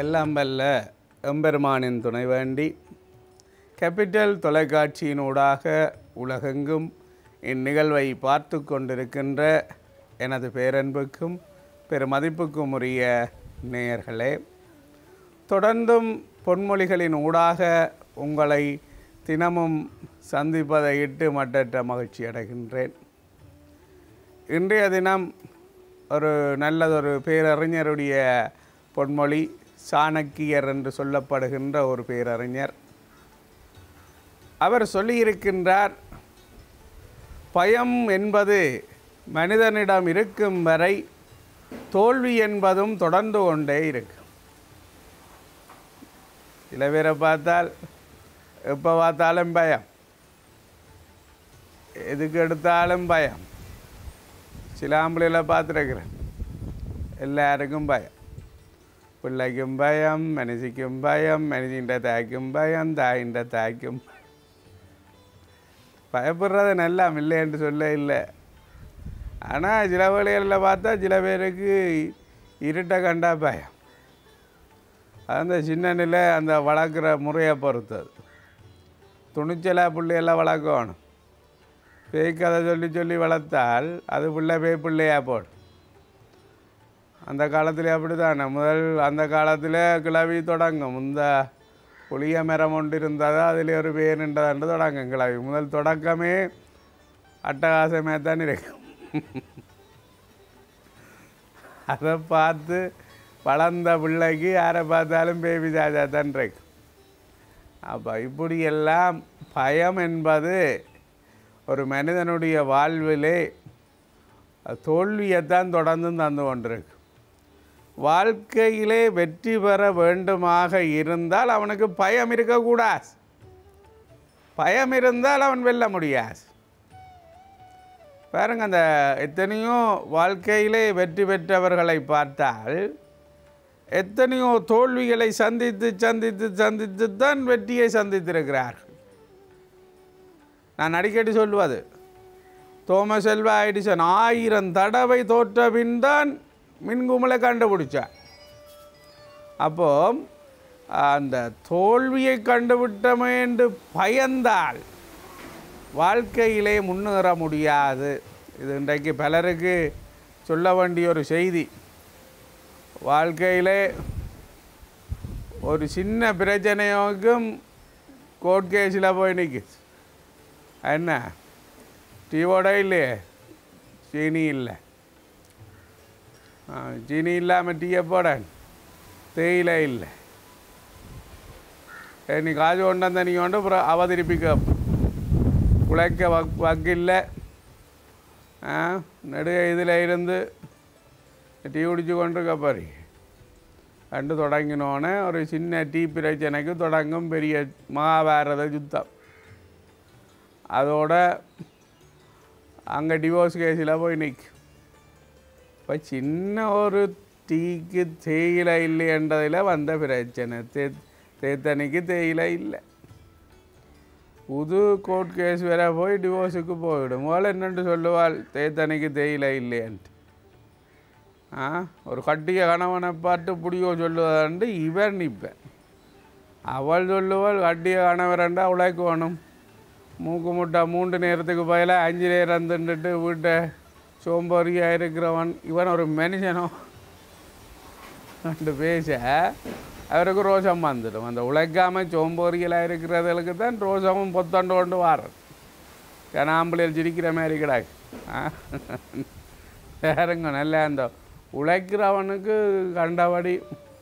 எல்லாம் வல்ல எம்பெருமானின் துணை வேண்டி கேபிட்டல் தொலைக்காட்சியினூடாக உலகெங்கும் இந்நிகழ்வை பார்த்து கொண்டிருக்கின்ற எனது பேரன்புக்கும் பெருமதிப்புக்கும் உரிய நேயர்களே தொடர்ந்தும் பொன்மொழிகளின் ஊடாக உங்களை தினமும் சந்திப்பதை இட்டு மட்டற்ற மகிழ்ச்சி அடைகின்றேன் இன்றைய தினம் ஒரு நல்லதொரு பேரறிஞருடைய பொன்மொழி சாணக்கியர் என்று சொல்லப்படுகின்ற ஒரு பேரறிஞர் அவர் சொல்லியிருக்கின்றார் பயம் என்பது மனிதனிடம் இருக்கும் வரை தோல்வி என்பதும் தொடர்ந்து கொண்டே இருக்கும் சில பேரை பார்த்தால் எப்போ பார்த்தாலும் பயம் எதுக்கு எடுத்தாலும் பயம் சில ஆம்பளைகளை பார்த்துருக்குறேன் எல்லாருக்கும் பயம் பிள்ளைக்கும் பயம் மனுஷிக்கும் பயம் மனுஷின்ற தாய்க்கும் பயம் தாயின்ற தாய்க்கும் பயப்படுறது நல்லா இல்லைன்னு சொல்ல இல்லை ஆனால் சில வேலைகளில் பார்த்தா சில பேருக்கு இருட்டை கண்டா பயம் அந்த சின்ன நிலை அந்த வளர்க்குற முறையை பொறுத்தது துணிச்சலாக பிள்ளையெல்லாம் வளர்க்கணும் பேய் கதை சொல்லி சொல்லி வளர்த்தால் அது பிள்ளை பேய் பிள்ளையாக போடும் அந்த காலத்தில் அப்படி தானே முதல் அந்த காலத்தில் கிளவி தொடங்கும் இந்த புளிய மரம் ஒன்று இருந்ததா அதில் ஒரு பேர் நின்றதாண்டு தொடங்கும் கிளவி முதல் தொடக்கமே அட்டகாசமே தான் இருக்கும் அதை பார்த்து வளர்ந்த பிள்ளைக்கு யாரை பார்த்தாலும் பேபி தாஜா தான் இருக்கும் அப்போ இப்படியெல்லாம் பயம் என்பது ஒரு மனிதனுடைய வாழ்விலே தோல்வியைத்தான் தொடர்ந்து தந்து கொண்டிருக்கு வாழ்க்கையிலே வெற்றி பெற வேண்டுமாக இருந்தால் அவனுக்கு பயம் இருக்கக்கூடாது பயம் இருந்தால் அவன் வெல்ல முடியாது பாருங்க அந்த எத்தனையோ வாழ்க்கையிலே வெற்றி பெற்றவர்களை பார்த்தால் எத்தனையோ தோல்விகளை சந்தித்து சந்தித்து சந்தித்து தான் வெற்றியை சந்தித்திருக்கிறார்கள் நான் அடிக்கடி சொல்வது தோமஸ் எல்வா எடிசன் ஆயிரம் தடவை தோற்ற பின் தான் மின்குமலை கண்டுபிடிச்சார் அப்போ அந்த தோல்வியை கண்டுவிட்டோமே என்று பயந்தால் வாழ்க்கையிலே முன்னேற முடியாது இது இன்றைக்கு பலருக்கு சொல்ல வேண்டிய ஒரு செய்தி வாழ்க்கையிலே ஒரு சின்ன பிரச்சனையோக்கும் கோர்ட் கேஸில் போய் நிற்குது என்ன டீவோட இல்லையே சீனி இல்லை ஆ, சீனி இல்லாமல் டீயை போட தேயிலை இல்லை ஏ, நீ காசு கொண்டு வந்த நீ கொண்டு அப்புறம் அவ திருப்பி கேட்ப உழைக்க வக் வக்கில்ல ஆ நடுக இதில் இருந்து டீ குடிச்சு கொண்டு கப்பாரி கண்டு தொடங்கினோன்னே ஒரு சின்ன டீ பிரச்சனைக்கு தொடங்கும் பெரிய மகாபாரத யுத்தம் அதோட அங்கே டிவோர்ஸ் கேஸில் போய் நிற்கும் இப்போ சின்ன ஒரு டீக்கு தேயிலை இல்லைன்றதில் வந்த பிரச்சனை தே தேத்தனைக்கு தேயிலை இல்லை புது கோர்ட் கேஸ் வேற போய் டிவோர்ஸுக்கு போயிடும் முதல்ல என்னென்று சொல்லுவாள் தேத்தனைக்கு தேயிலை இல்லையன்ட்டு ஆ ஒரு கட்டிய கணவனை பார்த்து பிடிக்கோ சொல்லுவதாண்டு இவன் நிற்பேன் அவள் சொல்லுவாள் கட்டிய கணவரண்டா உழைக்கணும் மூக்கு முட்டை மூன்று நேரத்துக்கு பதிலாக அஞ்சு நேரம் தின்னுட்டு வீட்டை சோம்பேறியாக இருக்கிறவன் இவன் ஒரு மனுஷனோ ரெண்டு பேச அவருக்கு ரோஷம் வந்துடும் அந்த உழைக்காமல் சோம்பேறிகளாக இருக்கிறதுகளுக்கு தான் ரோஷமும் பொத்தண்டு கொண்டு வாரது ஏன்னா ஆம்பளையில் சிரிக்கிற மாதிரி கிடாது வேறுங்க நல்லா அந்த உழைக்கிறவனுக்கு கண்டபடி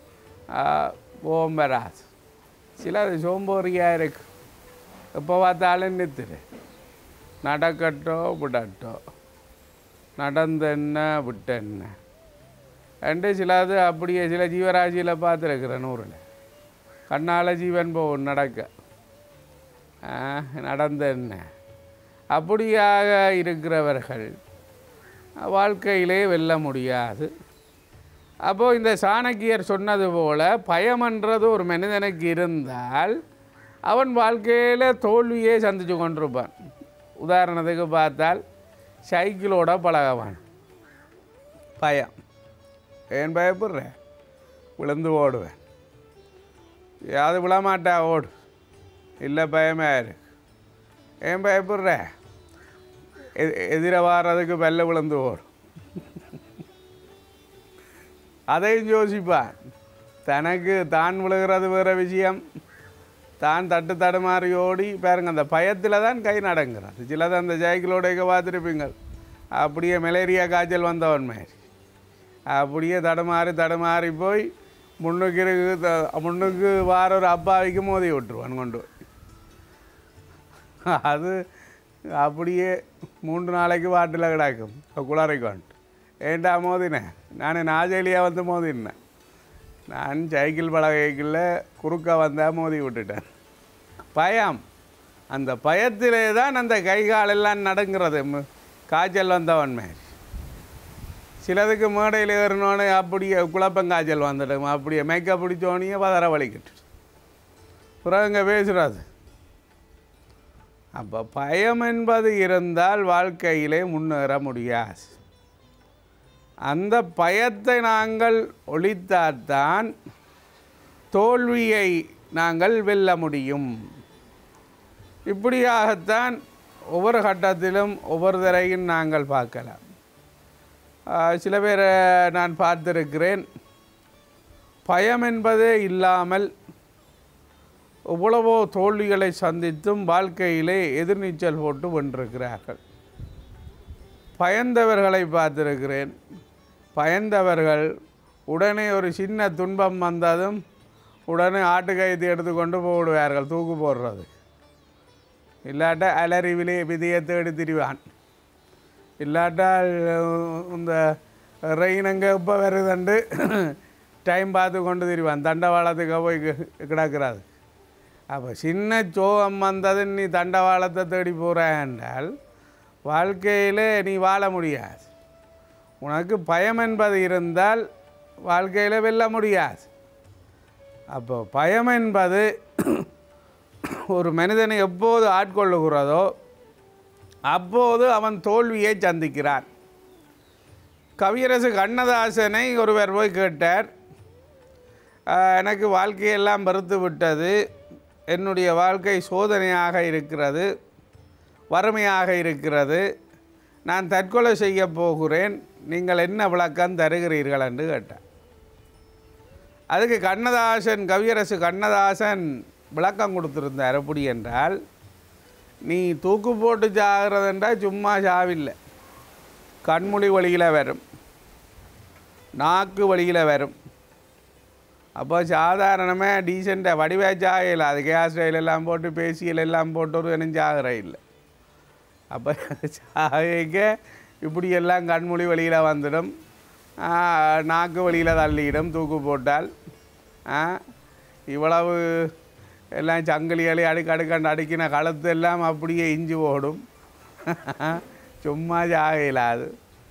கோபம் வராது சில சோம்பேறியாக இருக்கு எப்போ பார்த்தாலும் நிறுத்துரு நடக்கட்டோ விடட்டோ நடந்தென்ன விட்டென்ன ரெண்டு சிலது அப்படியே சில ஜீவராசியில் பார்த்துருக்குறேன் நூறில் கண்ணால் ஜீவன் போகும் நடக்க ஆ, நடந்தென்ன அப்படியாக இருக்கிறவர்கள் வாழ்க்கையிலே வெல்ல முடியாது அப்போது இந்த சாணக்கியர் சொன்னது போல பயமன்றது ஒரு மனிதனுக்கு இருந்தால் அவன் வாழ்க்கையில் தோல்வியே சந்தித்து கொண்டிருப்பான் உதாரணத்துக்கு பார்த்தால் சைக்கிளோட பழகவான் பயம் ஏன் பயப்படுறேன் விழுந்து ஓடுவேன் யாவது விழமாட்டா ஓடு இல்லை பயமே இருக்கு ஏன் பயப்படுற எ- எதிர வாரதுக்கு வெள்ளை விழுந்து ஓடும் அதையும் யோசிப்பான் தனக்கு தான் விழுகிறது வேற விஷயம் தான் தட்டு தடுமாறி ஓடி பாருங்க அந்த பயத்தில் தான் கை நடங்கிறது சிலது அந்த சைக்கிளோடைய பார்த்துருப்பீங்க அப்படியே மலேரியா காய்ச்சல் வந்தவன் மாதிரி அப்படியே தடுமாறி தடுமாறி போய் முன்னுக்கு இருக்கு த- முன்னுக்கு வார ஒரு அப்பாவிக்கு மோதி விட்டுருவான் கொண்டு போய். அது அப்படியே மூன்று நாளைக்கு வாட்டில் கிடக்கும் குளாரைக்கு வந்துட்டு ஏண்டா மோதினேன் நான் நாஜேலியா வந்து மோதினேன் நான் சைக்கிள் பழகைக்குள்ள குறுக்க வந்தால் மோதி விட்டுட்டேன் பயம் அந்த பயத்திலே தான் அந்த கை கால் எல்லாம் நடங்கிறது மு- காய்ச்சல் வந்தவன் மாதிரி சிலதுக்கு மேடையில் ஏறினோடனே அப்படியே குழப்பங்காய்ச்சல் வந்துடும் அப்படியே மேக்கப் பிடிச்சோடனே பதற வலிக்கிட்டு பிறகுங்க பேசுகிறாது அப்போ பயம் என்பது இருந்தால் வாழ்க்கையிலே முன்னேற முடியாது அந்த பயத்தை நாங்கள் ஒழித்தால்தான் தோல்வியை நாங்கள் வெல்ல முடியும் இப்படியாகத்தான் ஒவ்வொரு கட்டத்திலும் ஒவ்வொரு தரையும் நாங்கள் பார்க்கலாம் ஆஹ் சில பேரை நான் பார்த்திருக்கிறேன் பயம் என்பதே இல்லாமல் எவ்வளவோ தோல்விகளை சந்தித்தும் வாழ்க்கையிலே எதிர்நீச்சல் போட்டு வென்றிருக்கிறார்கள் பயந்தவர்களை பார்த்திருக்கிறேன் பயந்தவர்கள் உடனே ஒரு சின்ன துன்பம் வந்ததும் உடனே ஆட்டுக்கயத்தை எடுத்துக்கொண்டு போடுவார்கள் தூக்கு போடுறது இல்லாட்டா அலறி விலை விதியை தேடி திரிவான் இல்லாட்டால் இந்த ரெயின் அங்கே இப்போ வருதுண்டு டைம் பார்த்து கொண்டு திரிவான் தண்டவாளத்துக்கு போய் கி- கிடக்கிறாது அப்போ சின்ன சோகம் வந்தது நீ தண்டவாளத்தை தேடி போகிற என்றால் வாழ்க்கையிலே நீ வாழ முடியாது உனக்கு பயம் என்பது இருந்தால் வாழ்க்கையில் வெல்ல முடியாது அப்போ பயம் என்பது ஒரு மனிதனை எப்போது ஆட்கொள்ளுகிறதோ அப்போது அவன் தோல்வியை சந்திக்கிறான் கவியரசு கண்ணதாசனை ஒருவர் போய் கேட்டார் "ஆஹ், எனக்கு வாழ்க்கையெல்லாம் வெறுத்து விட்டது என்னுடைய வாழ்க்கை சோதனையாக இருக்கிறது வறுமையாக இருக்கிறது நான் தற்கொலை செய்ய போகிறேன் நீங்கள் என்ன விளக்கம் தருகிறீர்கள் என்று கேட்டார் அதுக்கு கண்ணதாசன் கவியரசு கண்ணதாசன் விளக்கம் கொடுத்துருந்தார் எப்படி என்றால் நீ தூக்கு போட்டு சாகிறதுன்றா சும்மா சாவில்லை கண்மொழி வழியில் வரும் நாக்கு வழியில் வரும் அப்போ சாதாரணமாக டீசெண்டாக வடிவா சாகல அது கேஸ் ரயில் எல்லாம் போட்டு பேசியல் எல்லாம் போட்டு ஒரு எனக்கு சாகிற இல்லை அப்போ சாகைக்க இப்படி எல்லாம் கண்மொழி வழியில் வந்துடும் ஆ, நாக்கு வழியில் தள்ளிடும் தூக்கு போட்டால் ஆ, இவ்வளவு எல்லாம் சங்கிலிகளை அடுக்கு அடுக்காண்டு அடுக்கின கழுத்து எல்லாம் அப்படியே இஞ்சி ஓடும் சும்மா சாகையிலாது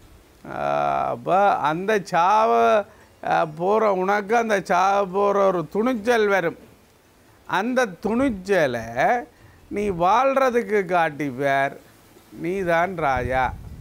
அப்போ அந்த சாவை போகிற உனக்கு அந்த சாவ போகிற ஒரு துணிச்சல் வரும் அந்த துணிச்சலை நீ வாழ்கிறதுக்கு காட்டிப்பார் நீ தான் ராஜா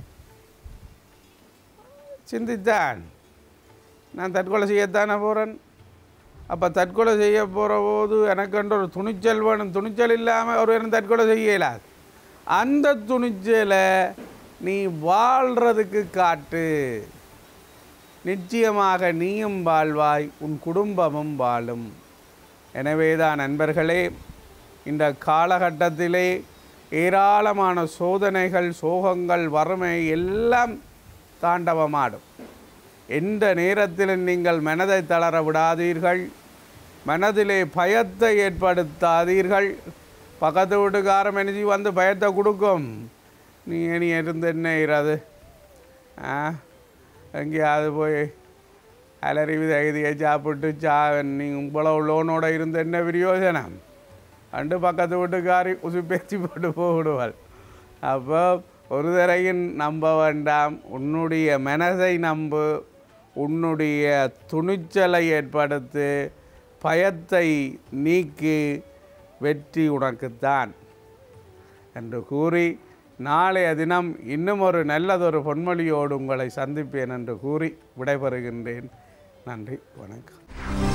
சிந்தித்தான் நான் தற்கொலை செய்யத்தானே போகிறேன் அப்போ தற்கொலை செய்ய போகிற போது எனக்கென்ற ஒரு துணிச்சல் வேணும் துணிச்சல் இல்லாமல் ஒரு தற்கொலை செய்ய இயலாது அந்த துணிச்சலை நீ வாழ்கிறதுக்கு காட்டு நிச்சயமாக நீயும் வாழ்வாய் உன் குடும்பமும் வாழும் எனவேதான் நண்பர்களே இந்த காலகட்டத்திலே ஏராளமான சோதனைகள் சோகங்கள் வறுமை எல்லாம் தாண்டவமாடும் எந்த நேரத்திலும் நீங்கள் மனதை தளர விடாதீர்கள் மனதிலே பயத்தை ஏற்படுத்தாதீர்கள் பக்கத்து வீட்டுக்காரன் மெனிஜி வந்து பயத்தை கொடுக்கும் நீ இனி இருந்து என்ன இராது ஆ எங்கேயாவது போய் அலறி விதையை சாப்பிட்டு சா நீ இவ்வளவு லோனோட இருந்த என்ன பிரயோஜனம் அண்டு பக்கத்து வீட்டுக்காரி உசு பேச்சு போட்டு போடுவாள் அப்போ ஒரு தரையும் நம்ப வேண்டாம் உன்னுடைய மனதை நம்பு உன்னுடைய துணிச்சலை ஏற்படுத்து பயத்தை நீக்கி வெற்றி உனக்குத்தான் என்று கூறி நாளைய தினம் இன்னும் ஒரு நல்லதொரு பொன்மொழியோடு உங்களை சந்திப்பேன் என்று கூறி விடைபெறுகின்றேன் நன்றி வணக்கம்